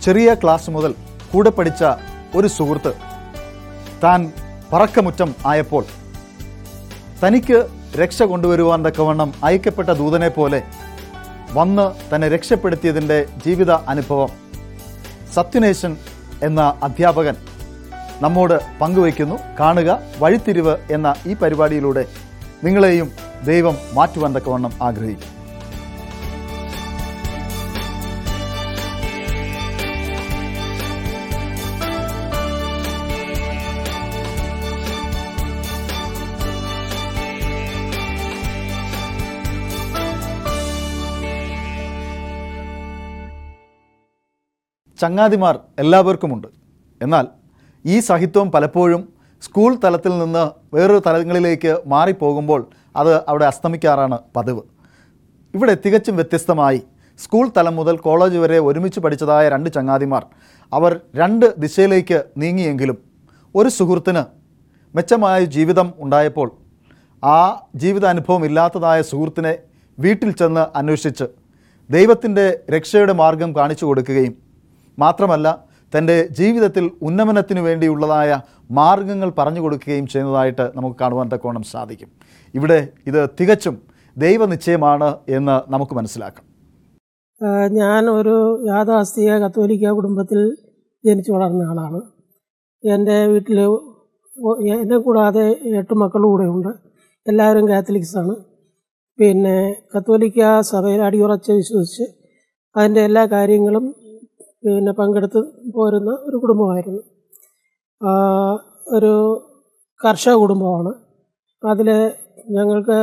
ചെറിയ ക്ലാസ് മുതൽ കൂടെ പഠിച്ച ഒരു സുഹൃത്ത് താൻ പറക്കമുറ്റം ആയപ്പോൾ തനിക്ക് രക്ഷ കൊണ്ടുവരുവാൻ തക്കവണ്ണം അയക്കപ്പെട്ട ദൂതനെ പോലെ വന്ന് തന്നെ രക്ഷപ്പെടുത്തിയതിൻ്റെ ജീവിത അനുഭവം സത്യനേശൻ എന്ന അധ്യാപകൻ നമ്മോട് പങ്കുവയ്ക്കുന്നു കാണുക വഴിത്തിരിവ് എന്ന ഈ പരിപാടിയിലൂടെ നിങ്ങളെയും ദൈവം മാറ്റുവാൻ തക്കവണ്ണം ആഗ്രഹിക്കും ചങ്ങാതിമാർ എല്ലാവർക്കുമുണ്ട് എന്നാൽ ഈ സാഹിത്യവും പലപ്പോഴും സ്കൂൾ തലത്തിൽ നിന്ന് വേറൊരു തലങ്ങളിലേക്ക് മാറിപ്പോകുമ്പോൾ അത് അവിടെ അസ്തമിക്കാറാണ് പതിവ് ഇവിടെ തികച്ചും വ്യത്യസ്തമായി സ്കൂൾ തലം മുതൽ കോളേജ് വരെ ഒരുമിച്ച് പഠിച്ചതായ രണ്ട് ചങ്ങാതിമാർ അവർ രണ്ട് ദിശയിലേക്ക് നീങ്ങിയെങ്കിലും ഒരു സുഹൃത്തിന് മെച്ചമായ ജീവിതം ഉണ്ടായപ്പോൾ ആ ജീവിതാനുഭവം ഇല്ലാത്തതായ സുഹൃത്തിനെ വീട്ടിൽ ചെന്ന് അന്വേഷിച്ച് ദൈവത്തിൻ്റെ രക്ഷയുടെ മാർഗം കാണിച്ചു കൊടുക്കുകയും മാത്രമല്ല തൻ്റെ ജീവിതത്തിൽ ഉന്നമനത്തിനു വേണ്ടിയുള്ളതായ മാർഗങ്ങൾ പറഞ്ഞു കൊടുക്കുകയും ചെയ്യുന്നതായിട്ട് നമുക്ക് കാണുവാൻ തക്കവണ്ണം സാധിക്കും ഇവിടെ ഇത് തികച്ചും ദൈവനിശ്ചയമാണ് എന്ന് നമുക്ക് മനസ്സിലാക്കാം ആഹ് ഞാൻ ഒരു യാഥാസ്ഥിക കത്തോലിക്ക കുടുംബത്തിൽ ജനിച്ചു വളർന്ന ആളാണ് എൻ്റെ വീട്ടിൽ എന്നെ കൂടാതെ എട്ട് മക്കളും കൂടെ ഉണ്ട് എല്ലാവരും കാത്തലിക്സാണ് പിന്നെ കത്തോലിക്ക സഭയിൽ അടിയുറച്ച് വിശ്വസിച്ച് അതിൻ്റെ എല്ലാ കാര്യങ്ങളും പിന്നെ പങ്കെടുത്ത് പോരുന്ന ഒരു കുടുംബമായിരുന്നു ആഹ് ഒരു കർഷക കുടുംബമാണ് അതിൽ ഞങ്ങൾക്ക്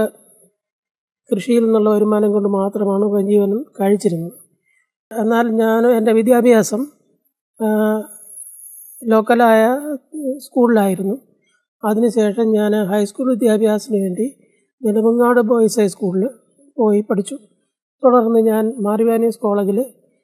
കൃഷിയിൽ നിന്നുള്ള വരുമാനം കൊണ്ട് മാത്രമാണ് ഉപജീവനം കഴിച്ചിരുന്നത് എന്നാൽ ഞാൻ എൻ്റെ വിദ്യാഭ്യാസം ആ, ലോക്കലായ സ്കൂളിലായിരുന്നു അതിനുശേഷം ഞാൻ ഹൈസ്കൂൾ വിദ്യാഭ്യാസത്തിന് വേണ്ടി നെടുമങ്ങാട് ബോയ്സ് ഹൈസ്കൂളിൽ പോയി പഠിച്ചു തുടർന്ന് ഞാൻ മാറിവാനീസ് കോളേജിൽ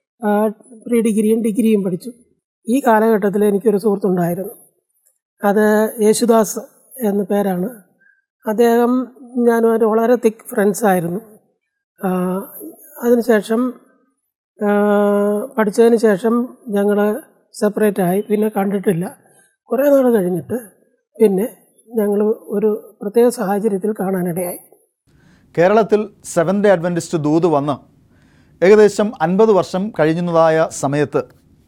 പ്രീ ഡിഗ്രിയും ഡിഗ്രിയും പഠിച്ചു ഈ കാലഘട്ടത്തിൽ എനിക്കൊരു സുഹൃത്തുണ്ടായിരുന്നു അത് യേശുദാസ് എന്ന പേരാണ് അദ്ദേഹം ഞാനുമായിട്ട് വളരെ തിക്ക് ഫ്രണ്ട്സ് ആയിരുന്നു ആ, അതിനുശേഷം ആ, പഠിച്ചതിന് ശേഷം ഞങ്ങൾ സെപ്പറേറ്റ് ആയി പിന്നെ കണ്ടിട്ടില്ല കുറേ നാൾ കഴിഞ്ഞിട്ട് പിന്നെ ഞങ്ങൾ ഒരു പ്രത്യേക സാഹചര്യത്തിൽ കാണാനിടയായി കേരളത്തിൽ സെവൻത് അഡ്വൻറ്റിസ്റ്റ് ദൂത് വന്ന് ഏകദേശം അൻപത് വർഷം കഴിഞ്ഞതായ സമയത്ത്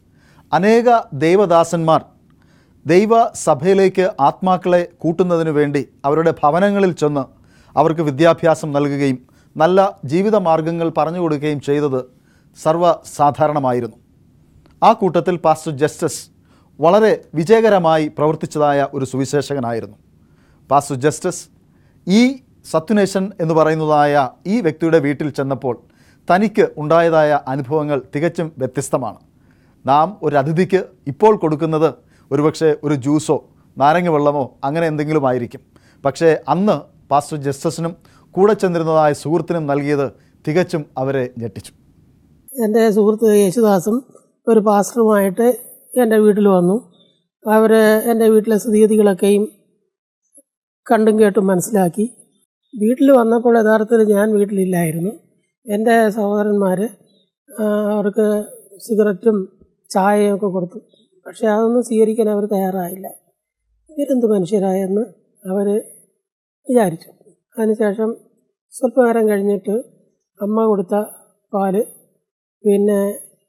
അനേക ദൈവദാസന്മാർ ദൈവ സഭയിലേക്ക് ആത്മാക്കളെ കൂട്ടുന്നതിനു വേണ്ടി അവരുടെ ഭവനങ്ങളിൽ ചെന്ന് അവർക്ക് വിദ്യാഭ്യാസം നൽകുകയും നല്ല ജീവിത മാർഗങ്ങൾ പറഞ്ഞു കൊടുക്കുകയും ചെയ്തത് സർവ്വസാധാരണമായിരുന്നു ആ കൂട്ടത്തിൽ പാസ്റ്റർ ജസ്റ്റിസ് വളരെ വിജയകരമായി പ്രവർത്തിച്ചതായ ഒരു സുവിശേഷകനായിരുന്നു പാസ്റ്റർ ജസ്റ്റിസ് ഈ സത്യുനേശൻ എന്ന് പറയുന്നതായ ഈ വ്യക്തിയുടെ വീട്ടിൽ ചെന്നപ്പോൾ തനിക്ക് ഉണ്ടായതായ അനുഭവങ്ങൾ തികച്ചും വ്യത്യസ്തമാണ് നാം ഒരു അതിഥിക്ക് ഇപ്പോൾ കൊടുക്കുന്നത് ഒരുപക്ഷെ ഒരു ജ്യൂസോ നാരങ്ങ വെള്ളമോ അങ്ങനെ എന്തെങ്കിലും ആയിരിക്കും പക്ഷേ അന്ന് പാസ്റ്റർ ജസ്റ്റിസിനും കൂടെ ചെന്നിരുന്നതായ സുഹൃത്തിനും നൽകിയത് തികച്ചും അവരെ ഞെട്ടിച്ചു എൻ്റെ സുഹൃത്ത് യേശുദാസും ഒരു പാസ്റ്ററുമായിട്ട് എൻ്റെ വീട്ടിൽ വന്നു അവർ എൻ്റെ വീട്ടിലെ സ്ഥിതിഗതികളൊക്കെയും കണ്ടും കേട്ടും മനസ്സിലാക്കി വീട്ടിൽ വന്നപ്പോൾ യഥാർത്ഥത്തിൽ ഞാൻ വീട്ടിലില്ലായിരുന്നു എൻ്റെ സഹോദരന്മാർ അവർക്ക് സിഗരറ്റും ചായയും ഒക്കെ കൊടുത്തു പക്ഷേ അതൊന്നും സ്വീകരിക്കാൻ അവർ തയ്യാറായില്ല ഇവരെന്ത് മനുഷ്യരായെന്ന് അവർ വിചാരിച്ചു അതിനുശേഷം സ്വല്പ നേരം കഴിഞ്ഞിട്ട് അമ്മ കൊടുത്ത പാല് പിന്നെ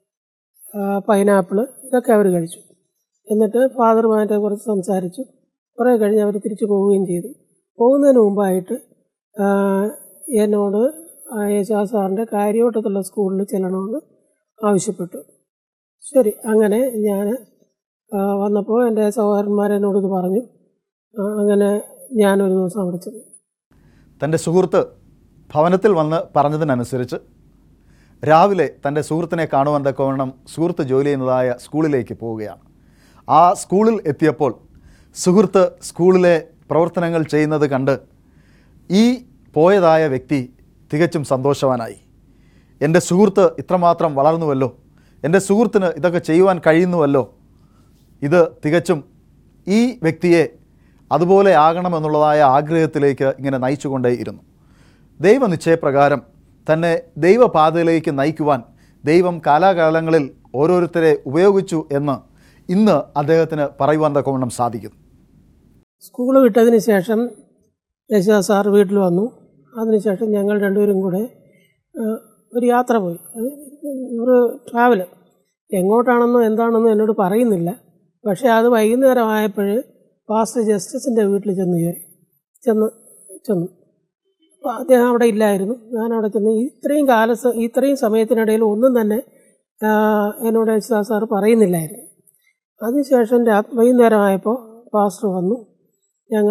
പൈനാപ്പിൾ ഇതൊക്കെ അവർ കഴിച്ചു എന്നിട്ട് ഫാദറുമായിട്ട് കുറച്ച് സംസാരിച്ചു കുറേ കഴിഞ്ഞ് അവർ തിരിച്ചു പോവുകയും ചെയ്തു പോകുന്നതിന് മുമ്പായിട്ട് ആ, എന്നോട് ആ യേശാ സാറിൻ്റെ കാര്യവട്ടത്തുള്ള സ്കൂളിൽ ചെല്ലണമെന്ന് ആവശ്യപ്പെട്ടു ശരി അങ്ങനെ ഞാൻ വന്നപ്പോൾ എൻ്റെ സഹോദരന്മാർ എന്നോട് ഇത് പറഞ്ഞു ആ, അങ്ങനെ ഞാനൊരു ദിവസം അവിടെ ചെന്നു തൻ്റെ സുഹൃത്ത് ഭവനത്തിൽ വന്ന് പറഞ്ഞതിനനുസരിച്ച് രാവിലെ തൻ്റെ സുഹൃത്തിനെ കാണുവാൻ തക്കവണ്ണം സുഹൃത്ത് ജോലി ചെയ്യുന്നതായ സ്കൂളിലേക്ക് പോവുകയാണ് ആ സ്കൂളിൽ എത്തിയപ്പോൾ സുഹൃത്ത് സ്കൂളിലെ പ്രവർത്തനങ്ങൾ ചെയ്യുന്നത് കണ്ട് ഈ പോയതായ വ്യക്തി തികച്ചും സന്തോഷവാനായി എൻ്റെ സുഹൃത്ത് ഇത്രമാത്രം വളർന്നുവല്ലോ എൻ്റെ സുഹൃത്തിന് ഇതൊക്കെ ചെയ്യുവാൻ കഴിയുന്നുവല്ലോ ഇത് തികച്ചും ഈ വ്യക്തിയെ അതുപോലെ ആകണമെന്നുള്ളതായ ആഗ്രഹത്തിലേക്ക് ഇങ്ങനെ നയിച്ചുകൊണ്ടേയിരുന്നു ദൈവനിശ്ചയപ്രകാരം തന്നെ ദൈവപാതയിലേക്ക് നയിക്കുവാൻ ദൈവം കാലാകാലങ്ങളിൽ ഓരോരുത്തരെ ഉപയോഗിച്ചു എന്ന് ഇന്ന് അദ്ദേഹത്തിന് പറയുവാൻ തക്കവണ്ണം സാധിക്കുന്നു സ്കൂൾ വിട്ടതിന് ശേഷം യേശുദാസ് സാർ വീട്ടിൽ വന്നു അതിനുശേഷം ഞങ്ങൾ രണ്ടുപേരും കൂടെ ആ, ഒരു യാത്ര പോയി അത് ഒരു ട്രാവൽ എങ്ങോട്ടാണെന്നോ എന്താണെന്നോ എന്നോട് പറയുന്നില്ല പക്ഷേ അത് വൈകുന്നേരം ആയപ്പോൾ പാസ്റ്റർ ജസ്റ്റിസിൻ്റെ വീട്ടിൽ ചെന്ന് കയറി ചെന്ന് ചെന്നു അപ്പോൾ അദ്ദേഹം അവിടെ ഇല്ലായിരുന്നു ഞാൻ അവിടെ ചെന്ന് ഇത്രയും കാല സ- ഇത്രയും സമയത്തിനിടയിൽ ഒന്നും തന്നെ ആ, എന്നോട് യേശുദാസ് സാർ പറയുന്നില്ലായിരുന്നു അതിനുശേഷം രാ വൈകുന്നേരം ആയപ്പോൾ പാസ്റ്റർ വന്നു ഞങ്ങൾ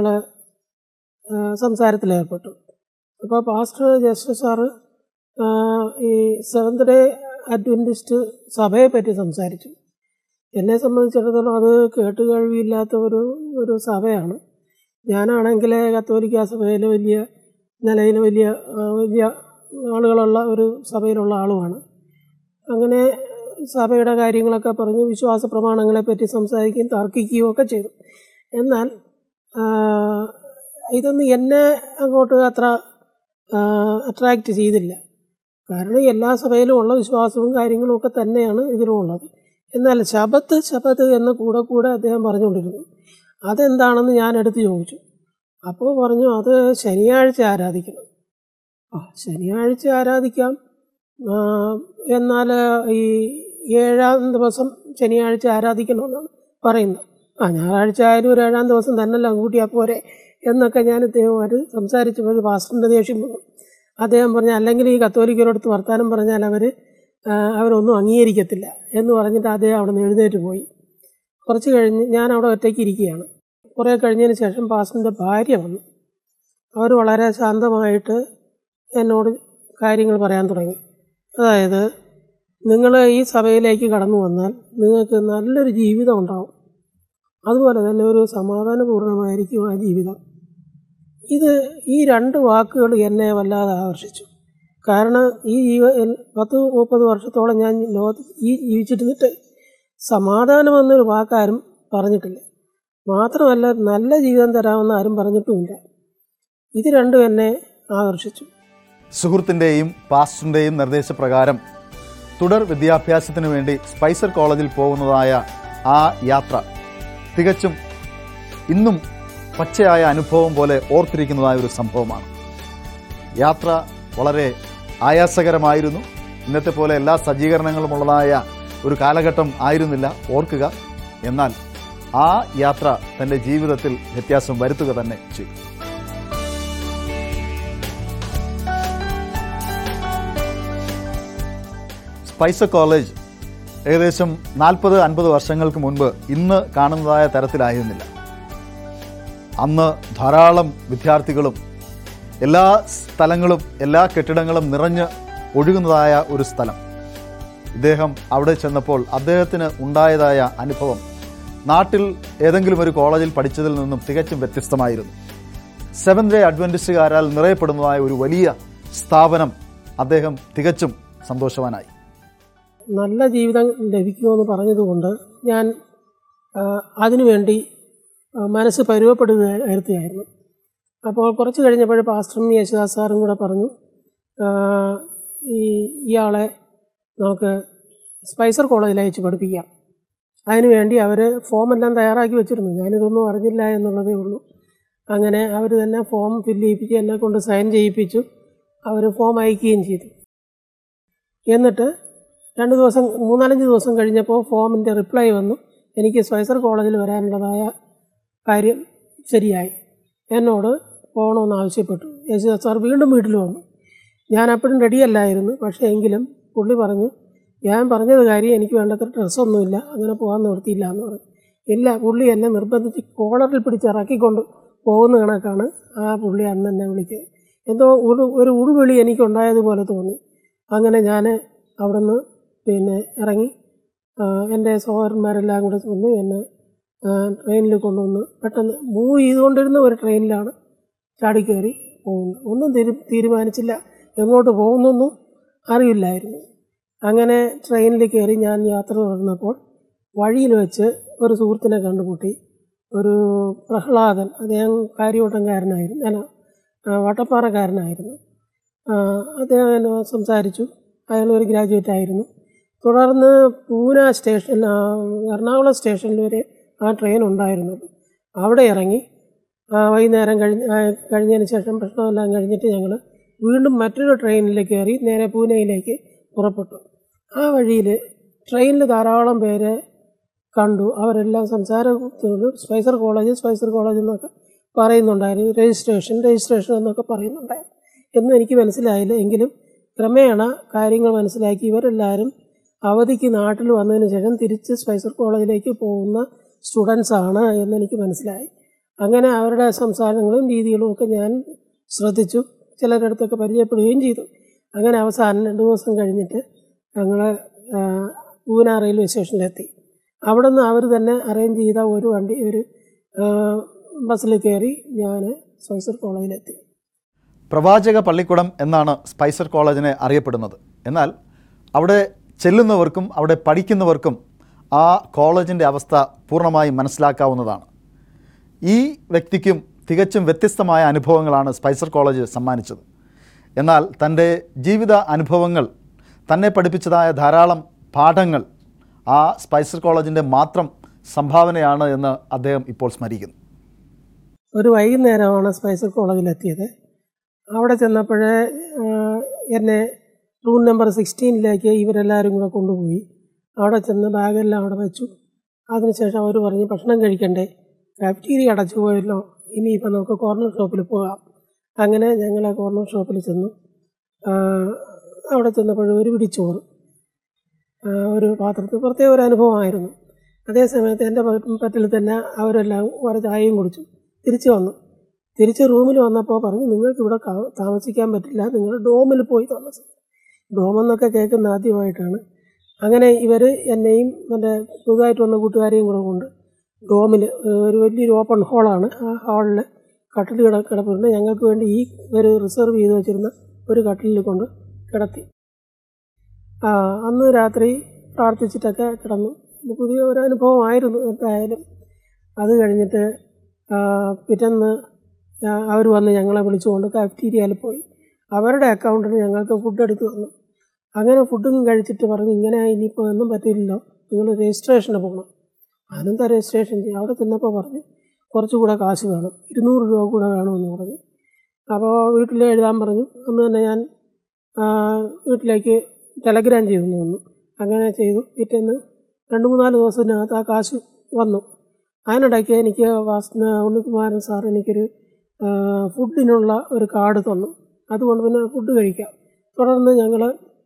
സംസാരത്തിലേർപ്പെട്ടു അപ്പോൾ പാസ്റ്റർ ജസ്റ്റിസ് സാറ് ആ, ഈ സെവന്ത് ഡേ അഡ്വൻറ്റിസ്റ്റ് സഭയെ പറ്റി സംസാരിച്ചു എന്നെ സംബന്ധിച്ചിടത്തോളം അത് കേട്ടുകേഴ്വിയില്ലാത്ത ഒരു ഒരു സഭയാണ് ഞാനാണെങ്കിൽ കത്തോലിക്ക സഭയിൽ വലിയ നിലയിൽ വലിയ ആ, വലിയ ആളുകളുള്ള ഒരു സഭയിലുള്ള ആളുമാണ് അങ്ങനെ സഭയുടെ കാര്യങ്ങളൊക്കെ പറഞ്ഞ് വിശ്വാസ പ്രമാണങ്ങളെ പറ്റി സംസാരിക്കുകയും തർക്കിക്കുകയും ഒക്കെ ചെയ്തു എന്നാൽ ആ, ഇതൊന്നും എന്നെ അങ്ങോട്ട് അത്ര അട്രാക്റ്റ് ചെയ്തില്ല കാരണം എല്ലാ സഭയിലും ഉള്ള വിശ്വാസവും കാര്യങ്ങളും ഒക്കെ തന്നെയാണ് ഇതിലും ഉള്ളത് എന്നാൽ ശബത്ത് ശബത്ത് എന്ന് കൂടെ കൂടെ അദ്ദേഹം പറഞ്ഞുകൊണ്ടിരുന്നു അതെന്താണെന്ന് ഞാൻ എടുത്ത് ചോദിച്ചു അപ്പോൾ പറഞ്ഞു അത് ശനിയാഴ്ച ആരാധിക്കണം ആ ശനിയാഴ്ച ആരാധിക്കാം ആ, എന്നാൽ ഈ ഏഴാം ദിവസം ശനിയാഴ്ച ആരാധിക്കണമെന്നാണ് പറയുന്നത് ആ ഞായറാഴ്ച ആയാലും ഒരു ഏഴാം ദിവസം തന്നെല്ലാം കൂട്ടിയാൽ പോരെ എന്നൊക്കെ ഞാൻ ഇദ്ദേഹമായിട്ട് സംസാരിച്ചപ്പോൾ പാസ്റ്ററിൻ്റെ ദേഷ്യം വന്നു അദ്ദേഹം പറഞ്ഞു അല്ലെങ്കിൽ ഈ കത്തോലിക്കരോടത്ത് വർത്തമാനം പറഞ്ഞാൽ അവർ അവരൊന്നും അംഗീകരിക്കത്തില്ല എന്ന് പറഞ്ഞിട്ട് അദ്ദേഹം അവിടെ നിന്ന് എഴുന്നേറ്റ് പോയി കുറച്ച് കഴിഞ്ഞ് ഞാൻ അവിടെ ഒറ്റയ്ക്ക് ഇരിക്കുകയാണ് കുറേ കഴിഞ്ഞതിന് ശേഷം പാസ്റ്ററിൻ്റെ ഭാര്യ വന്നു അവർ വളരെ ശാന്തമായിട്ട് എന്നോട് കാര്യങ്ങൾ പറയാൻ തുടങ്ങി അതായത് നിങ്ങൾ ഈ സഭയിലേക്ക് കടന്നു വന്നാൽ നിങ്ങൾക്ക് നല്ലൊരു ജീവിതം ഉണ്ടാവും അതുപോലെ തന്നെ ഒരു സമാധാനപൂർണ്ണമായിരിക്കും ആ ജീവിതം ഇത് ഈ രണ്ട് വാക്കുകൾ എന്നെ വല്ലാതെ ആകർഷിച്ചു കാരണം ഈ ജീവ എൽ- പത്ത് മുപ്പത് വർഷത്തോളം ഞാൻ ലോകത്ത് ഈ ജീവിച്ചിരുന്നിട്ട് സമാധാനം എന്നൊരു വാക്കാരും പറഞ്ഞിട്ടില്ല മാത്രമല്ല നല്ല ജീവിതം തരാമെന്ന് ആരും പറഞ്ഞിട്ടുമില്ല ഇത് രണ്ടും എന്നെ ആകർഷിച്ചു സുഹൃത്തിൻ്റെയും പാസ്റ്ററിൻ്റെയും നിർദ്ദേശപ്രകാരം തുടർ വിദ്യാഭ്യാസത്തിന് വേണ്ടി സ്പൈസർ കോളേജിൽ പോകുന്നതായ ആ യാത്ര തികച്ചും ഇന്നും പച്ചയായ അനുഭവം പോലെ ഓർത്തിരിക്കുന്നതായ ഒരു സംഭവമാണ് യാത്ര വളരെ ആയാസകരമായിരുന്നു ഇന്നത്തെ പോലെ എല്ലാ സജ്ജീകരണങ്ങളും ഉള്ളതായ ഒരു കാലഘട്ടം ആയിരുന്നില്ല ഓർക്കുക എന്നാൽ ആ യാത്ര തൻ്റെ ജീവിതത്തിൽ വ്യത്യാസം വരുത്തുക തന്നെ ചെയ്തു സ്പൈസർ കോളേജ് ഏകദേശം നാൽപ്പത് അൻപത് വർഷങ്ങൾക്ക് മുൻപ് ഇന്ന് കാണുന്നതായ തരത്തിലായിരുന്നില്ല അന്ന് ധാരാളം വിദ്യാർത്ഥികളും എല്ലാ സ്ഥലങ്ങളും എല്ലാ കെട്ടിടങ്ങളും നിറഞ്ഞ് ഒഴുകുന്നതായ ഒരു സ്ഥലം ഇദ്ദേഹം അവിടെ ചെന്നപ്പോൾ അദ്ദേഹത്തിന് ഉണ്ടായതായ അനുഭവം നാട്ടിൽ ഏതെങ്കിലും ഒരു കോളേജിൽ പഠിച്ചതിൽ നിന്നും തികച്ചും വ്യത്യസ്തമായിരുന്നു സെവൻ ഡേ അഡ്വന്റിസ്റ്റുകാരാൽ നിറയപ്പെടുന്നതായ ഒരു വലിയ സ്ഥാപനം അദ്ദേഹം തികച്ചും സന്തോഷവാനായി നല്ല ജീവിതം ലഭിക്കുമെന്ന് പറഞ്ഞതുകൊണ്ട് ഞാൻ ആ, അതിനുവേണ്ടി ആ, മനസ്സ് പരുവപ്പെടുകയായിരുന്നു അപ്പോൾ കുറച്ച് കഴിഞ്ഞപ്പോൾ പാസ്റ്ററും യേശുദാസ് സാറും കൂടെ പറഞ്ഞു ആ, ഈ ഇയാളെ നമുക്ക് സ്പൈസർ കോളേജിൽ അയച്ച് പഠിപ്പിക്കാം അതിനുവേണ്ടി അവർ ഫോമെല്ലാം തയ്യാറാക്കി വെച്ചിരുന്നു ഞാനിതൊന്നും അറിഞ്ഞില്ല എന്നുള്ളതേ ഉള്ളൂ അങ്ങനെ അവർ തന്നെ ഫോം ഫില്ല് ചെയ്യിപ്പിച്ച് എന്നെ കൊണ്ട് സൈൻ ചെയ്യിപ്പിച്ചു അവർ ഫോം അയക്കുകയും ചെയ്തു എന്നിട്ട് രണ്ട് ദിവസം മൂന്നാലഞ്ച് ദിവസം കഴിഞ്ഞപ്പോൾ ഫോമിൻ്റെ റിപ്ലൈ വന്നു എനിക്ക് സ്പൈസർ കോളേജിൽ വരാനുള്ളതായ കാര്യം ശരിയായി എന്നോട് പോകണമെന്ന് ആവശ്യപ്പെട്ടു യേശുദാസ് സാർ വീണ്ടും വീട്ടിൽ വന്നു ഞാൻ അപ്പോഴും റെഡിയല്ലായിരുന്നു പക്ഷേ എങ്കിലും പുള്ളി പറഞ്ഞു ഞാൻ പറഞ്ഞത് കാര്യം എനിക്ക് വേണ്ടത്ര ഡ്രസ്സൊന്നുമില്ല അങ്ങനെ പോകാൻ നിവൃത്തിയില്ല എന്ന് പറഞ്ഞു ഇല്ല പുള്ളി എന്നെ നിർബന്ധിച്ച് കോളറിൽ പിടിച്ചിറക്കിക്കൊണ്ട് പോകുന്ന കണക്കാണ് ആ പുള്ളി അന്ന് എന്നെ വിളിച്ചത് എന്തോ ഒരു ഒരു ഉൾവിളി എനിക്കുണ്ടായതുപോലെ തോന്നി അങ്ങനെ ഞാൻ അവിടെ നിന്ന് പിന്നെ ഇറങ്ങി ആ, എൻ്റെ സഹോദരന്മാരെല്ലാം കൂടെ വന്ന് എന്നെ ട്രെയിനിൽ കൊണ്ടുവന്ന് പെട്ടെന്ന് മൂവ് ചെയ്തുകൊണ്ടിരുന്ന ഒരു ട്രെയിനിലാണ് ചാടിക്കയറി പോകുന്നത് ഒന്നും തീരു തീരുമാനിച്ചില്ല എങ്ങോട്ട് പോകുന്നൊന്നും അറിയില്ലായിരുന്നു അങ്ങനെ ട്രെയിനിൽ കയറി ഞാൻ യാത്ര തുടർന്നപ്പോൾ വഴിയിൽ വെച്ച് ഒരു സുഹൃത്തിനെ കണ്ടുമുട്ടി ഒരു പ്രഹ്ലാദൻ അദ്ദേഹം കാര്യവട്ടംകാരനായിരുന്നു അല്ല ആ, വട്ടപ്പാറക്കാരനായിരുന്നു ആ, അദ്ദേഹം എന്നെ സംസാരിച്ചു അയാൾ ഒരു ഗ്രാജുവേറ്റ് ആയിരുന്നു തുടർന്ന് പൂന സ്റ്റേഷൻ ആ, എറണാകുളം സ്റ്റേഷനിൽ വരെ ആ ട്രെയിൻ ഉണ്ടായിരുന്നത് അവിടെ ഇറങ്ങി ആ, വൈകുന്നേരം കഴിഞ്ഞ് ആ, കഴിഞ്ഞതിന് ശേഷം പ്രശ്നമെല്ലാം കഴിഞ്ഞിട്ട് ഞങ്ങൾ വീണ്ടും മറ്റൊരു ട്രെയിനിൽ കയറി നേരെ പൂനെയിലേക്ക് പുറപ്പെട്ടു ആ വഴിയിൽ ട്രെയിനിൽ ധാരാളം പേരെ കണ്ടു അവരെല്ലാം സംസാരത്തോട് സ്പൈസർ കോളേജ് സ്പൈസർ കോളേജ് എന്നൊക്കെ പറയുന്നുണ്ടായിരുന്നു രജിസ്ട്രേഷൻ രജിസ്ട്രേഷൻ എന്നൊക്കെ പറയുന്നുണ്ടായിരുന്നു എന്നും എനിക്ക് മനസ്സിലായില്ല എങ്കിലും ക്രമേണ കാര്യങ്ങൾ മനസ്സിലാക്കി ഇവരെല്ലാവരും അവധിക്ക് നാട്ടിൽ വന്നതിന് ശേഷം തിരിച്ച് സ്പൈസർ കോളേജിലേക്ക് പോകുന്ന സ്റ്റുഡൻസ് ആണ് എന്നെനിക്ക് മനസ്സിലായി അങ്ങനെ അവരുടെ സംസാരങ്ങളും രീതികളും ഒക്കെ ഞാൻ ശ്രദ്ധിച്ചു ചിലരുടെ അടുത്തൊക്കെ പരിചയപ്പെടുകയും ചെയ്തു അങ്ങനെ അവസാനം രണ്ട് ദിവസം കഴിഞ്ഞിട്ട് ഞങ്ങൾ പൂന റെയിൽവേ സ്റ്റേഷനിലെത്തി അവിടെ നിന്ന് അവർ തന്നെ അറേഞ്ച് ചെയ്ത ഒരു വണ്ടി ഒരു ബസ്സിൽ കയറി ഞാൻ സ്പൈസർ കോളേജിലെത്തി പ്രവാചക പള്ളിക്കുടം എന്നാണ് സ്പൈസർ കോളേജിനെ അറിയപ്പെടുന്നത് എന്നാൽ അവിടെ ചെല്ലുന്നവർക്കും അവിടെ പഠിക്കുന്നവർക്കും ആ കോളേജിൻ്റെ അവസ്ഥ പൂർണ്ണമായും മനസ്സിലാക്കാവുന്നതാണ് ഈ വ്യക്തിക്കും തികച്ചും വ്യത്യസ്തമായ അനുഭവങ്ങളാണ് സ്പൈസർ കോളേജ് സമ്മാനിച്ചത് എന്നാൽ തൻ്റെ ജീവിത അനുഭവങ്ങൾ തന്നെ പഠിപ്പിച്ചതായ ധാരാളം പാഠങ്ങൾ ആ സ്പൈസർ കോളേജിൻ്റെ മാത്രം സംഭാവനയാണ് എന്ന് അദ്ദേഹം ഇപ്പോൾ സ്മരിക്കുന്നു ഒരു വൈകുന്നേരമാണ് സ്പൈസർ കോളേജിലെത്തിയത് അവിടെ ചെന്നപ്പോഴേ എന്നെ റൂം നമ്പർ സിക്സ്റ്റീനിലേക്ക് ഇവരെല്ലാവരും കൂടെ കൊണ്ടുപോയി അവിടെ ചെന്ന് ബാഗെല്ലാം അവിടെ വെച്ചു അതിനുശേഷം അവർ പറഞ്ഞു ഭക്ഷണം കഴിക്കണ്ടേ കാഫ്റ്റീരിയ അടച്ചു പോയല്ലോ ഇനിയിപ്പോൾ നമുക്ക് കോർണർ ഷോപ്പിൽ പോകാം അങ്ങനെ ഞങ്ങൾ ആ കോർണർ ഷോപ്പിൽ ചെന്നു ആ, അവിടെ ചെന്നപ്പോൾ ഒരു പിടി ചോറ് ആ, ഒരു പാത്രത്തിൽ പ്രത്യേക ഒരു അനുഭവമായിരുന്നു അതേ സമയത്ത് എൻ്റെ പ- പറ്റിൽ തന്നെ അവരെല്ലാം ഓരോ ചായയും കുടിച്ചു തിരിച്ചു വന്നു തിരിച്ച് റൂമിൽ വന്നപ്പോൾ പറഞ്ഞു നിങ്ങൾക്ക് ഇവിടെ കാ- താമസിക്കാൻ പറ്റില്ല നിങ്ങൾ ഡോമിൽ പോയി താമസിക്കും ഡോമെന്നൊക്കെ കേൾക്കുന്ന ആദ്യമായിട്ടാണ് അങ്ങനെ ഇവർ എന്നെയും എൻ്റെ പുതുതായിട്ട് വന്ന കൂട്ടുകാരെയും കൂടെ കൊണ്ട് ഡോമിൽ ഒരു വലിയൊരു ഓപ്പൺ ഹോളാണ് ആ ഹാളിൽ കട്ടിൽ കിട കിടപ്പുണ്ട് ഞങ്ങൾക്ക് വേണ്ടി ഈ ഒരു റിസർവ് ചെയ്ത് വെച്ചിരുന്ന ഒരു കട്ടിലിൽ കൊണ്ട് കിടത്തി ആ അന്ന് രാത്രി പ്രാർത്ഥിച്ചിട്ടൊക്കെ കിടന്നു ഇത് പുതിയ ഒരു അനുഭവമായിരുന്നു എന്തായാലും അത് കഴിഞ്ഞിട്ട് ആ, പിറ്റേന്ന് അവർ വന്ന് ഞങ്ങളെ വിളിച്ചുകൊണ്ട് കാഫ്റ്റീരിയയിൽ പോയി അവരുടെ അക്കൗണ്ടിന് ഞങ്ങൾക്ക് ഫുഡ് എടുത്ത് തന്നു അങ്ങനെ ഫുഡും കഴിച്ചിട്ട് പറഞ്ഞു ഇങ്ങനെ ഇനിയിപ്പോൾ ഒന്നും പറ്റില്ലല്ലോ നിങ്ങൾ രജിസ്ട്രേഷന് പോകണം അനന്ത രജിസ്ട്രേഷൻ ചെയ്യും അവിടെ ചെന്നപ്പോൾ പറഞ്ഞു കുറച്ചുകൂടെ കാശ് വേണം ഇരുന്നൂറ് രൂപ കൂടെ വേണമെന്ന് പറഞ്ഞു അപ്പോൾ വീട്ടിൽ എഴുതാൻ പറഞ്ഞു അന്ന് തന്നെ ഞാൻ ആ, വീട്ടിലേക്ക് ടെലഗ്രാം ചെയ്തു തന്നു അങ്ങനെ ചെയ്തു പിറ്റേന്ന് രണ്ട് മൂന്നാല് ദിവസത്തിനകത്ത് ആ കാശ് വന്നു അതിനിടയ്ക്ക് എനിക്ക് വാസ്ന ഉണ്ണിക്കുമാരൻ സാർ എനിക്കൊരു ആ, ഫുഡിനുള്ള ഒരു കാർഡ് തന്നു അതുകൊണ്ട് പിന്നെ ഫുഡ് കഴിക്കാം തുടർന്ന് ഞങ്ങൾ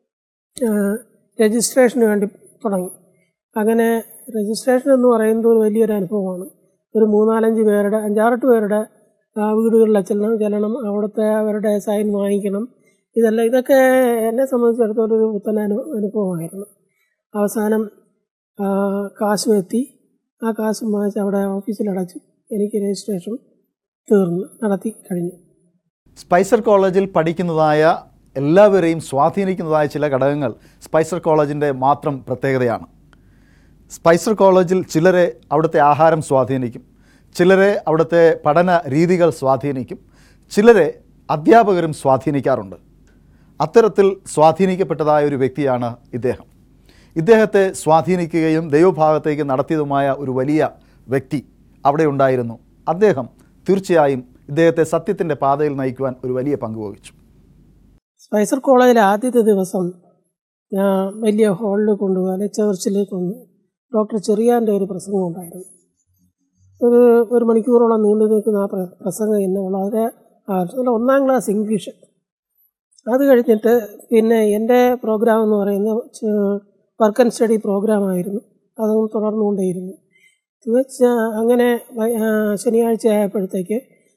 രജിസ്ട്രേഷന് വേണ്ടി തുടങ്ങി അങ്ങനെ രജിസ്ട്രേഷൻ എന്ന് പറയുന്നത് ഒരു വലിയൊരു അനുഭവമാണ് ഒരു മൂന്നാലഞ്ച് പേരുടെ അഞ്ചാറെട്ട് പേരുടെ ആ, വീടുകളിൽ ചെല്ലണം ചെല്ലണം അവിടുത്തെ അവരുടെ സൈൻ വാങ്ങിക്കണം ഇതെല്ലാം ഇതൊക്കെ എന്നെ സംബന്ധിച്ചിടത്തോളം ഒരു പുത്തൻ അനു അനുഭവമായിരുന്നു അവസാനം ആ, കാശും എത്തി ആ കാശും വാങ്ങിച്ച് അവിടെ ഓഫീസിൽ അടച്ചു എനിക്ക് രജിസ്ട്രേഷൻ തീർന്നു നടത്തി കഴിഞ്ഞു സ്പൈസർ കോളേജിൽ പഠിക്കുന്നതായ എല്ലാവരെയും സ്വാധീനിക്കുന്നതായ ചില ഘടകങ്ങൾ സ്പൈസർ കോളേജിൻ്റെ മാത്രം പ്രത്യേകതയാണ് സ്പൈസർ കോളേജിൽ ചിലരെ അവിടുത്തെ ആഹാരം സ്വാധീനിക്കും ചിലരെ അവിടുത്തെ പഠന രീതികൾ സ്വാധീനിക്കും ചിലരെ അധ്യാപകരും സ്വാധീനിക്കാറുണ്ട് അത്തരത്തിൽ സ്വാധീനിക്കപ്പെട്ടതായ ഒരു വ്യക്തിയാണ് ഇദ്ദേഹം ഇദ്ദേഹത്തെ സ്വാധീനിക്കുകയും ദൈവഭാഗത്തേക്ക് നടത്തിയതുമായ ഒരു വലിയ വ്യക്തി അവിടെ ഉണ്ടായിരുന്നു അദ്ദേഹം തീർച്ചയായും ഇദ്ദേഹത്തെ സത്യത്തിൻ്റെ പാതയിൽ നയിക്കുവാൻ ഒരു വലിയ പങ്ക് വഹിച്ചു സ്പൈസർ കോളേജിലെ ആദ്യത്തെ ദിവസം ഞാൻ വലിയ ഹാളിൽ കൊണ്ടുപോകാൻ ചേർച്ചിലേക്ക് വന്നു ഡോക്ടർ ചെറിയാൻ്റെ ഒരു പ്രസംഗം ഉണ്ടായിരുന്നു ഒരു ഒരു മണിക്കൂറോളം നീണ്ടു നിൽക്കുന്ന ആ പ്ര- പ്രസംഗം എന്നെ വളരെ ആകർഷിച്ചു. നല്ല ഒന്നാം ക്ലാസ് ഇംഗ്ലീഷ് അത് കഴിഞ്ഞിട്ട് പിന്നെ എൻ്റെ പ്രോഗ്രാം എന്ന് പറയുന്നത് വർക്ക് ആൻഡ് സ്റ്റഡി പ്രോഗ്രാമായിരുന്നു അതും തുടർന്നുകൊണ്ടേയിരുന്നു തികച്ച അങ്ങനെ വൈ- ആ, ശനിയാഴ്ച ആയപ്പോഴത്തേക്ക്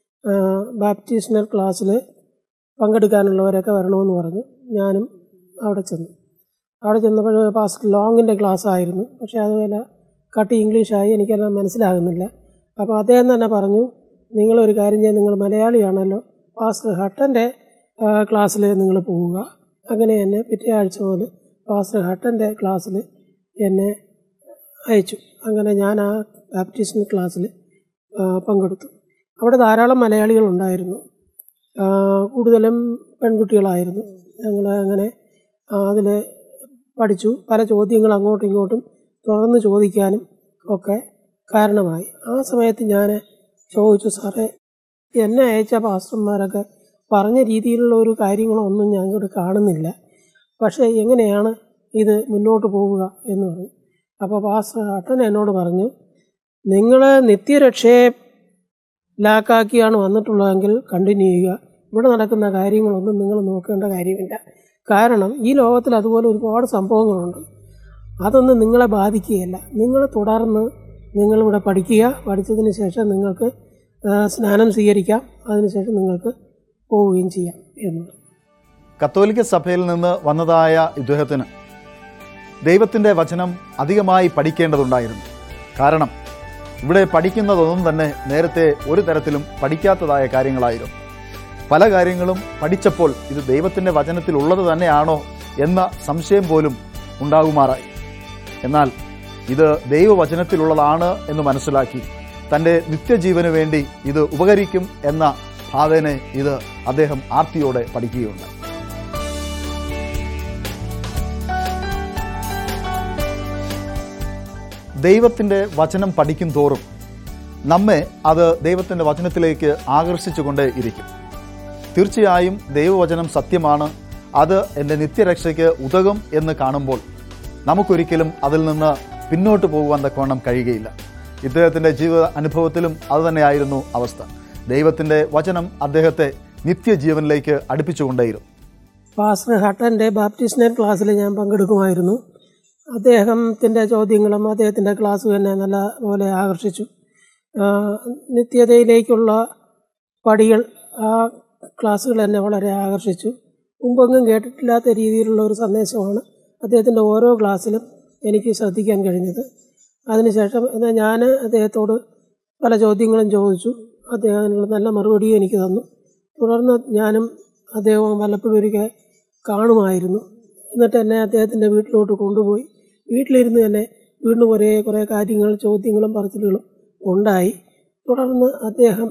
ബാപ്റ്റിഷണൽ ക്ലാസ്സിൽ പങ്കെടുക്കാനുള്ളവരൊക്കെ വരണമെന്ന് പറഞ്ഞു ഞാനും അവിടെ ചെന്നു അവിടെ ചെന്നപ്പോൾ പാസ്റ്റ് ലോങ്ങിൻ്റെ ക്ലാസ് ആയിരുന്നു പക്ഷേ അതുപോലെ കട്ടി ഇംഗ്ലീഷായി എനിക്കെല്ലാം മനസ്സിലാകുന്നില്ല അപ്പോൾ അദ്ദേഹം തന്നെ പറഞ്ഞു നിങ്ങളൊരു കാര്യം ചെയ്യാൻ നിങ്ങൾ മലയാളിയാണല്ലോ പാസ്റ്റർ ഹട്ടൻ്റെ ക്ലാസ്സിൽ നിങ്ങൾ പോവുക അങ്ങനെ എന്നെ പിറ്റേ ആഴ്ച മുതൽ പാസ്റ്റർ ഹട്ടൻ്റെ ക്ലാസ്സിൽ എന്നെ അയച്ചു അങ്ങനെ ഞാൻ ആ ബാപ്റ്റിസ്റ്റ് ക്ലാസ്സിൽ പങ്കെടുത്തു അവിടെ ധാരാളം മലയാളികളുണ്ടായിരുന്നു ആ, കൂടുതലും പെൺകുട്ടികളായിരുന്നു ഞങ്ങൾ അങ്ങനെ അതിൽ പഠിച്ചു പല ചോദ്യങ്ങൾ അങ്ങോട്ടും ഇങ്ങോട്ടും തുറന്ന് ചോദിക്കാനും ഒക്കെ കാരണമായി ആ സമയത്ത് ഞാൻ ചോദിച്ചു സാറേ എന്നെ അയച്ച പാസ്റ്റർമാരൊക്കെ പറഞ്ഞ രീതിയിലുള്ള ഒരു കാര്യങ്ങളൊന്നും ഞങ്ങൾക്ക് കാണുന്നില്ല പക്ഷേ എങ്ങനെയാണ് ഇത് മുന്നോട്ട് പോവുക എന്ന് പറഞ്ഞു അപ്പോൾ പാസ്റ്റർ അട്ടൻ എന്നോട് പറഞ്ഞു നിങ്ങൾ നിത്യരക്ഷയെ ലാക്കാക്കിയാണ് വന്നിട്ടുള്ളതെങ്കിൽ കണ്ടിന്യൂ ചെയ്യുക ഇവിടെ നടക്കുന്ന കാര്യങ്ങളൊന്നും നിങ്ങൾ നോക്കേണ്ട കാര്യമില്ല കാരണം ഈ ലോകത്തിൽ അതുപോലെ ഒരുപാട് സംഭവങ്ങളുണ്ട് അതൊന്നും നിങ്ങളെ ബാധിക്കുകയല്ല നിങ്ങൾ തുടർന്ന് നിങ്ങളിവിടെ പഠിക്കുക പഠിച്ചതിന് ശേഷം നിങ്ങൾക്ക് ആ, സ്നാനം സ്വീകരിക്കാം അതിനുശേഷം നിങ്ങൾക്ക് പോവുകയും ചെയ്യാം എന്ന് പറഞ്ഞു. കത്തോലിക്ക സഭയിൽ നിന്ന് വന്നതായ ഇദ്ദേഹത്തിന് ദൈവത്തിൻ്റെ വചനം അധികമായി പഠിക്കേണ്ടതുണ്ടായിരുന്നു കാരണം ഇവിടെ പഠിക്കുന്നതൊന്നും തന്നെ നേരത്തെ ഒരു തരത്തിലും പഠിക്കാത്തതായ കാര്യങ്ങളായിരുന്നു പല കാര്യങ്ങളും പഠിച്ചപ്പോൾ ഇത് ദൈവത്തിൻ്റെ വചനത്തിൽ ഉള്ളത് തന്നെയാണോ എന്ന സംശയം പോലും ഉണ്ടാകുമാറായി എന്നാൽ ഇത് ദൈവവചനത്തിലുള്ളതാണ് എന്ന് മനസ്സിലാക്കി തൻ്റെ നിത്യജീവന് വേണ്ടി ഇത് ഉപകരിക്കും എന്ന ഭാവേനെ ഇത് അദ്ദേഹം ആർത്തിയോടെ പഠിക്കുകയുണ്ട് ദൈവത്തിൻ്റെ വചനം പഠിക്കും തോറും നമ്മെ അത് ദൈവത്തിൻ്റെ വചനത്തിലേക്ക് ആകർഷിച്ചുകൊണ്ടേ ഇരിക്കും തീർച്ചയായും ദൈവവചനം സത്യമാണ് അത് എൻ്റെ നിത്യരക്ഷയ്ക്ക് ഉതകും എന്ന് കാണുമ്പോൾ നമുക്കൊരിക്കലും അതിൽ നിന്ന് പിന്നോട്ട് പോകുവാൻ തക്കവണ്ണം കഴിയുകയില്ല ഇദ്ദേഹത്തിൻ്റെ ജീവിത അനുഭവത്തിലും അതുതന്നെയായിരുന്നു അവസ്ഥ ദൈവത്തിൻ്റെ വചനം അദ്ദേഹത്തെ നിത്യജീവനിലേക്ക് അടുപ്പിച്ചുകൊണ്ടേയിരുന്നു പാസ്റ്റർ ഹട്ടൻ്റെ ബാപ്റ്റിസ്റ്റ് ക്ലാസ്സിൽ ഞാൻ പങ്കെടുക്കുമായിരുന്നു അദ്ദേഹത്തിൻ്റെ ചോദ്യങ്ങളും അദ്ദേഹത്തിൻ്റെ ക്ലാസ്സും എന്നെ നല്ല പോലെ ആകർഷിച്ചു ആ, നിത്യതയിലേക്കുള്ള പടികൾ ആ ക്ലാസ്സുകൾ എന്നെ വളരെ ആകർഷിച്ചു മുമ്പൊന്നും കേട്ടിട്ടില്ലാത്ത രീതിയിലുള്ള ഒരു സന്ദേശമാണ് അദ്ദേഹത്തിൻ്റെ ഓരോ ക്ലാസ്സിലും എനിക്ക് ശ്രദ്ധിക്കാൻ കഴിഞ്ഞത് അതിനുശേഷം എന്നാൽ ഞാൻ അദ്ദേഹത്തോട് പല ചോദ്യങ്ങളും ചോദിച്ചു അദ്ദേഹം അതിനുള്ള നല്ല മറുപടിയും എനിക്ക് തന്നു തുടർന്ന് ഞാനും അദ്ദേഹവും വല്ലപ്പോഴും ഒരിക്കൽ കാണുമായിരുന്നു എന്നിട്ട് എന്നെ അദ്ദേഹത്തിൻ്റെ വീട്ടിലോട്ട് കൊണ്ടുപോയി വീട്ടിലിരുന്ന് തന്നെ വീണ്ടും ഒരേ കുറേ കാര്യങ്ങൾ ചോദ്യങ്ങളും പറച്ചിലുകളും ഉണ്ടായി തുടർന്ന് അദ്ദേഹം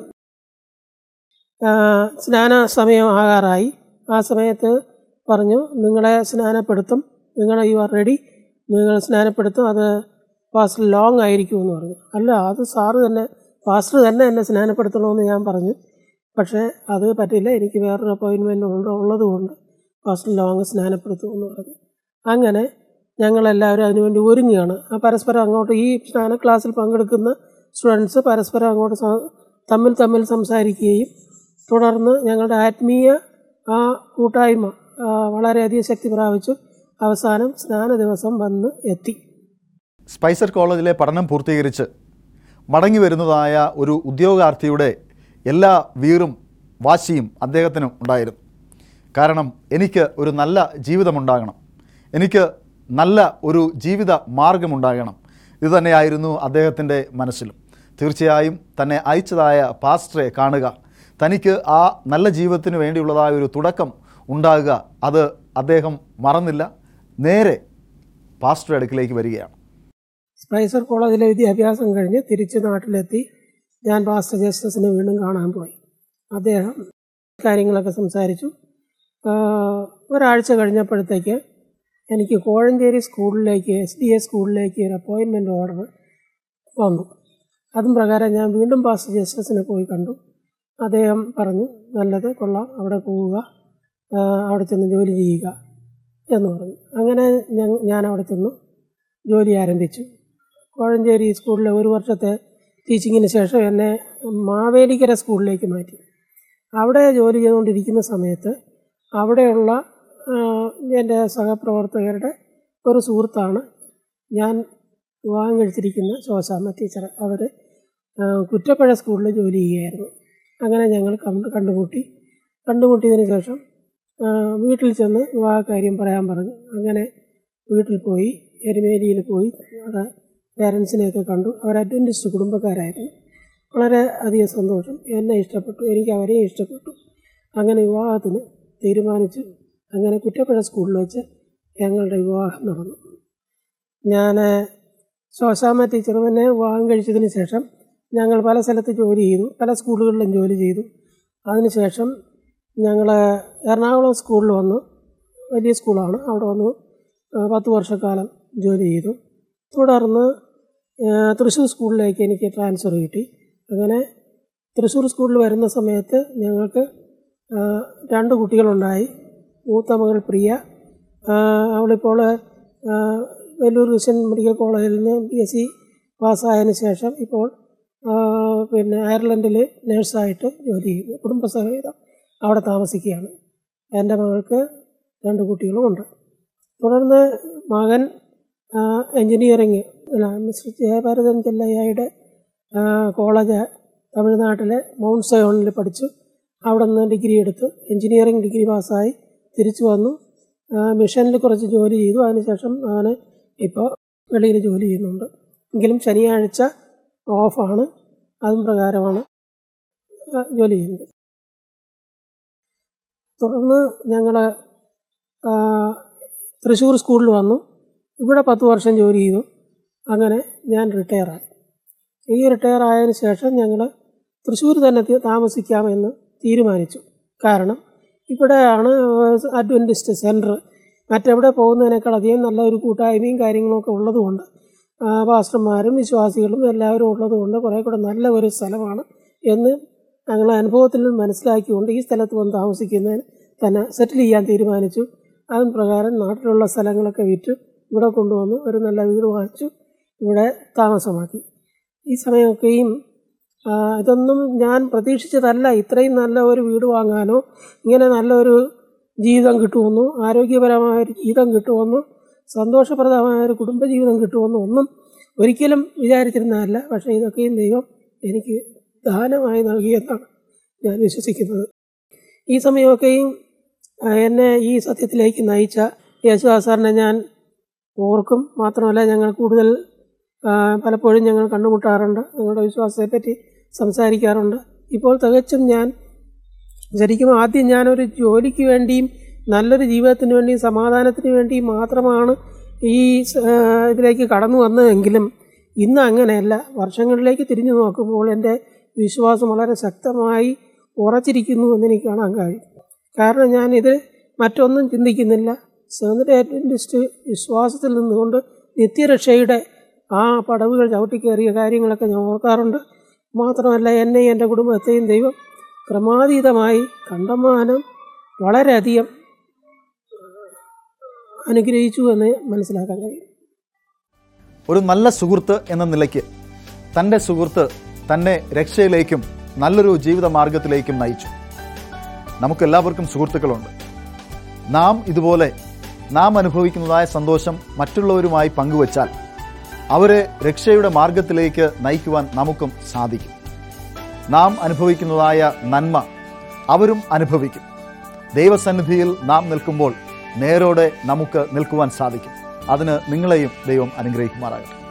ആ, സ്നാന സമയം ആകാറായി ആ സമയത്ത് പറഞ്ഞു നിങ്ങളെ സ്നാനപ്പെടുത്തും നിങ്ങൾ യു ആർ റെഡി നിങ്ങൾ സ്നാനപ്പെടുത്തും അത് പാസ്റ്റർ ലോങ് ആയിരിക്കും എന്ന് പറഞ്ഞു അല്ല അത് സാറ് തന്നെ പാസ്റ്റർ തന്നെ എന്നെ സ്നാനപ്പെടുത്തണമെന്ന് ഞാൻ പറഞ്ഞു പക്ഷേ അത് പറ്റില്ല എനിക്ക് വേറൊരു അപ്പോയിൻമെൻറ്റ് ഉള്ള ഉള്ളതുകൊണ്ട് പാസ്റ്റർ ലോങ് സ്നാനപ്പെടുത്തുമെന്ന് പറഞ്ഞു അങ്ങനെ ഞങ്ങളെല്ലാവരും അതിനുവേണ്ടി ഒരുങ്ങുകയാണ് ആ പരസ്പരം അങ്ങോട്ട് ഈ സ്നാന ക്ലാസ്സിൽ പങ്കെടുക്കുന്ന സ്റ്റുഡൻസ് പരസ്പരം അങ്ങോട്ട് സ- തമ്മിൽ തമ്മിൽ സംസാരിക്കുകയും തുടർന്ന് ഞങ്ങളുടെ ആത്മീയ ആ കൂട്ടായ്മ ആ, വളരെയധികം ശക്തി പ്രാപിച്ചു അവസാനം സ്നാന ദിവസം വന്ന് എത്തി സ്പൈസർ കോളേജിലെ പഠനം പൂർത്തീകരിച്ച് മടങ്ങി വരുന്നതായ ഒരു ഉദ്യോഗാർത്ഥിയുടെ എല്ലാ വീറും വാശിയും അദ്ദേഹത്തിന് ഉണ്ടായിരുന്നു കാരണം എനിക്ക് ഒരു നല്ല ജീവിതമുണ്ടാകണം എനിക്ക് നല്ല ഒരു ജീവിത മാർഗമുണ്ടാകണം ഇത് തന്നെയായിരുന്നു അദ്ദേഹത്തിൻ്റെ മനസ്സിലും തീർച്ചയായും തന്നെ അയച്ചതായ പാസ്റ്ററെ കാണുക തനിക്ക് ആ നല്ല ജീവിതത്തിന് വേണ്ടിയുള്ളതായ ഒരു തുടക്കം ഉണ്ടാകുക അത് അദ്ദേഹം മറന്നില്ല നേരെ പാസ്റ്ററുടെ അടുക്കിലേക്ക് വരികയാണ് സ്പൈസർ കോളേജിലെ വിദ്യാഭ്യാസം കഴിഞ്ഞ് തിരിച്ച് നാട്ടിലെത്തി ഞാൻ പാസ്റ്റർ ജസ്റ്റിസിനെ വീണ്ടും കാണാൻ പോയി അദ്ദേഹം കാര്യങ്ങളൊക്കെ സംസാരിച്ചു ആഹ് ഒരാഴ്ച കഴിഞ്ഞപ്പോഴത്തേക്ക് എനിക്ക് കോഴഞ്ചേരി സ്കൂളിലേക്ക് എസ് ഡി എ സ്കൂളിലേക്ക് ഒരു അപ്പോയിൻമെൻ്റ് ഓർഡർ വന്നു അതും പ്രകാരം ഞാൻ വീണ്ടും പാസ്റ്റർ ജസ്റ്റിസിനെ പോയി കണ്ടു അദ്ദേഹം പറഞ്ഞു നല്ലത് കൊള്ളാം അവിടെ പോവുക ആഹ് അവിടെ ചെന്ന് ജോലി ചെയ്യുക എന്ന് പറഞ്ഞു അങ്ങനെ ഞാൻ ഞാൻ അവിടെ ചെന്നു ജോലി ആരംഭിച്ചു കോഴഞ്ചേരി സ്കൂളിലെ ഒരു വർഷത്തെ ടീച്ചിങ്ങിന് ശേഷം എന്നെ മാവേലിക്കര സ്കൂളിലേക്ക് മാറ്റി അവിടെ ജോലി ചെയ്തുകൊണ്ടിരിക്കുന്ന സമയത്ത് അവിടെയുള്ള ആ, എൻ്റെ സഹപ്രവർത്തകരുടെ ഒരു സുഹൃത്താണ് ഞാൻ വിവാഹം കഴിച്ചിരിക്കുന്ന ശോശാമ്മ ടീച്ചർ അവർ കുറ്റപ്പുഴ സ്കൂളിൽ ജോലി ചെയ്യുകയായിരുന്നു അങ്ങനെ ഞങ്ങൾ കണ്ട് കണ്ടുമുട്ടി കണ്ടുമുട്ടിയതിന് ശേഷം ആ, വീട്ടിൽ ചെന്ന് വിവാഹകാര്യം പറയാൻ പറഞ്ഞു അങ്ങനെ വീട്ടിൽ പോയി എരുമേലിയിൽ പോയി അവിടെ പേരൻസിനെയൊക്കെ കണ്ടു അവർ അഡ്വൻറ്റിസ്റ്റ് കുടുംബക്കാരായിരുന്നു വളരെ അധികം സന്തോഷം എന്നെ ഇഷ്ടപ്പെട്ടു എനിക്ക് അവരെയും ഇഷ്ടപ്പെട്ടു അങ്ങനെ വിവാഹത്തിന് തീരുമാനിച്ചു അങ്ങനെ കുറ്റപ്പുഴ സ്കൂളിൽ വെച്ച് ഞങ്ങളുടെ വിവാഹം നടന്നു ഞാൻ ശോശാമ്മ ടീച്ചർ തന്നെ വിവാഹം കഴിച്ചതിന് ശേഷം ഞങ്ങൾ പല സ്ഥലത്ത് ജോലി ചെയ്തു പല സ്കൂളുകളിലും ജോലി ചെയ്തു അതിനുശേഷം ഞങ്ങൾ എറണാകുളം സ്കൂളിൽ വന്നു വലിയ സ്കൂളാണ് അവിടെ വന്നു ആ, പത്ത് വർഷക്കാലം ജോലി ചെയ്തു തുടർന്ന് ആ, തൃശ്ശൂർ സ്കൂളിലേക്ക് എനിക്ക് ട്രാൻസ്ഫർ കിട്ടി അങ്ങനെ തൃശ്ശൂർ സ്കൂളിൽ വരുന്ന സമയത്ത് ഞങ്ങൾക്ക് ആ, രണ്ട് കുട്ടികളുണ്ടായി മൂത്ത മകൾ പ്രിയ ആ, അവളിപ്പോൾ ആ, വെല്ലൂർ ക്രിസ്ത്യൻ മെഡിക്കൽ കോളേജിൽ നിന്ന് ബി എസ് സി പാസ്സായതിനു ശേഷം ഇപ്പോൾ ആ, പിന്നെ അയർലൻഡിൽ നേഴ്സായിട്ട് ജോലി ചെയ്യുന്നു കുടുംബസമേതം അവിടെ താമസിക്കുകയാണ് എൻ്റെ മകൾക്ക് രണ്ട് കുട്ടികളുമുണ്ട് തുടർന്ന് മകൻ എൻജിനീയറിങ് അല്ല മിസ്റ്റർ ജയഭാരതൻ ചെല്ലയ്യയുടെ ആ, കോളേജ് തമിഴ്നാട്ടിലെ മൗണ്ട് സയോണിൽ പഠിച്ചു അവിടെ നിന്ന് ഡിഗ്രി എടുത്ത് എൻജിനീയറിംഗ് ഡിഗ്രി പാസ്സായി തിരിച്ചു വന്നു ആ, മിഷനിൽ കുറച്ച് ജോലി ചെയ്തു അതിനുശേഷം അവന് ഇപ്പോൾ വെളിയിൽ ജോലി ചെയ്യുന്നുണ്ട് എങ്കിലും ശനിയാഴ്ച ഓഫാണ് അതും പ്രകാരമാണ് ആ, ജോലി ചെയ്യുന്നത് തുടർന്ന് ഞങ്ങൾ തൃശ്ശൂർ സ്കൂളിൽ വന്നു ഇവിടെ പത്ത് വർഷം ജോലി ചെയ്തു അങ്ങനെ ഞാൻ റിട്ടയറായി ഈ റിട്ടയർ ആയതിനു ശേഷം ഞങ്ങൾ തൃശ്ശൂർ തന്നെ തി- താമസിക്കാമെന്ന് തീരുമാനിച്ചു കാരണം ഇവിടെയാണ് അഡ്വൻറ്റിസ്റ്റ് സെൻറ്റർ മറ്റെവിടെ പോകുന്നതിനേക്കാൾ അധികം നല്ല ഒരു കൂട്ടായ്മയും കാര്യങ്ങളൊക്കെ ഉള്ളതുകൊണ്ട് ആ, പാസ്റ്റർമാരും വിശ്വാസികളും എല്ലാവരും ഉള്ളതുകൊണ്ട് കുറേ കൂടെ നല്ല ഒരു സ്ഥലമാണ് എന്ന് ഞങ്ങൾ അനുഭവത്തിൽ നിന്ന് മനസ്സിലാക്കിക്കൊണ്ട് ഈ സ്ഥലത്ത് വന്ന് താമസിക്കുന്നതിന് തന്നെ സെറ്റിൽ ചെയ്യാൻ തീരുമാനിച്ചു അതിന് പ്രകാരം നാട്ടിലുള്ള സ്ഥലങ്ങളൊക്കെ വിറ്റ് ഇവിടെ കൊണ്ടുവന്ന് ഒരു നല്ല വീട് വാങ്ങിച്ചു ഇവിടെ താമസമാക്കി ഈ സമയമൊക്കെയും ആ, ഇതൊന്നും ഞാൻ പ്രതീക്ഷിച്ചതല്ല ഇത്രയും നല്ല ഒരു വീട് വാങ്ങാനോ ഇങ്ങനെ നല്ലൊരു ജീവിതം കിട്ടുമെന്നോ ആരോഗ്യപരമായ ഒരു ജീവിതം കിട്ടുമെന്നോ സന്തോഷപ്രദമായ ഒരു കുടുംബജീവിതം കിട്ടുമെന്നോ ഒന്നും ഒരിക്കലും വിചാരിച്ചിരുന്നതല്ല പക്ഷേ ഇതൊക്കെയും ദൈവം എനിക്ക് ദാനമായി നൽകിയെന്നാണ് ഞാൻ വിശ്വസിക്കുന്നത് ഈ സമയമൊക്കെയും ആ, എന്നെ ഈ സത്യത്തിലേക്ക് നയിച്ച യേശുദാസ് സാറിനെ ഞാൻ ഓർക്കും മാത്രമല്ല ഞങ്ങൾ കൂടുതൽ ആ, പലപ്പോഴും ഞങ്ങൾ കണ്ടുമുട്ടാറുണ്ട് ഞങ്ങളുടെ വിശ്വാസത്തെപ്പറ്റി സംസാരിക്കാറുണ്ട് ഇപ്പോൾ തികച്ചും ഞാൻ ശരിക്കും ആദ്യം ഞാനൊരു ജോലിക്ക് വേണ്ടിയും നല്ലൊരു ജീവിതത്തിന് വേണ്ടിയും സമാധാനത്തിന് വേണ്ടിയും മാത്രമാണ് ഈ സ- ആ, ഇതിലേക്ക് കടന്നു വന്നതെങ്കിലും ഇന്ന് അങ്ങനെയല്ല വർഷങ്ങളിലേക്ക് തിരിഞ്ഞു നോക്കുമ്പോൾ എൻ്റെ വിശ്വാസം വളരെ ശക്തമായി ഉറച്ചിരിക്കുന്നു എന്ന് എനിക്ക് കാണാൻ കഴിയും കാരണം ഞാനിത് മറ്റൊന്നും ചിന്തിക്കുന്നില്ല സെവൻത് അഡ്വൻറ്റിസ്റ്റ് വിശ്വാസത്തിൽ നിന്നുകൊണ്ട് നിത്യരക്ഷയുടെ ആ പടവുകൾ ചവിട്ടിക്കയറിയ കാര്യങ്ങളൊക്കെ ഞാൻ ഓർക്കാറുണ്ട് മാത്രമല്ല എന്നെയും എൻ്റെ കുടുംബത്തെയും ദൈവം ക്രമാതീതമായി കണ്ടമാനം വളരെയധികം അനുഗ്രഹിച്ചു എന്ന് മനസ്സിലാക്കാൻ കഴിയും ഒരു നല്ല സുഹൃത്ത് എന്ന നിലയ്ക്ക് തൻ്റെ സുഹൃത്ത് തന്നെ രക്ഷയിലേക്കും നല്ലൊരു ജീവിത മാർഗത്തിലേക്കും നയിച്ചു നമുക്കെല്ലാവർക്കും സുഹൃത്തുക്കളുണ്ട് നാം ഇതുപോലെ നാം അനുഭവിക്കുന്നതായ സന്തോഷം മറ്റുള്ളവരുമായി പങ്കുവച്ചാൽ അവരെ രക്ഷയുടെ മാർഗത്തിലേക്ക് നയിക്കുവാൻ നമുക്കും സാധിക്കും നാം അനുഭവിക്കുന്നതായ നന്മ അവരും അനുഭവിക്കും ദൈവസന്നിധിയിൽ നാം നിൽക്കുമ്പോൾ നേരോടെ നമുക്ക് നിൽക്കുവാൻ സാധിക്കും അതിന് നിങ്ങളെയും ദൈവം അനുഗ്രഹിക്കുമാറാകട്ടെ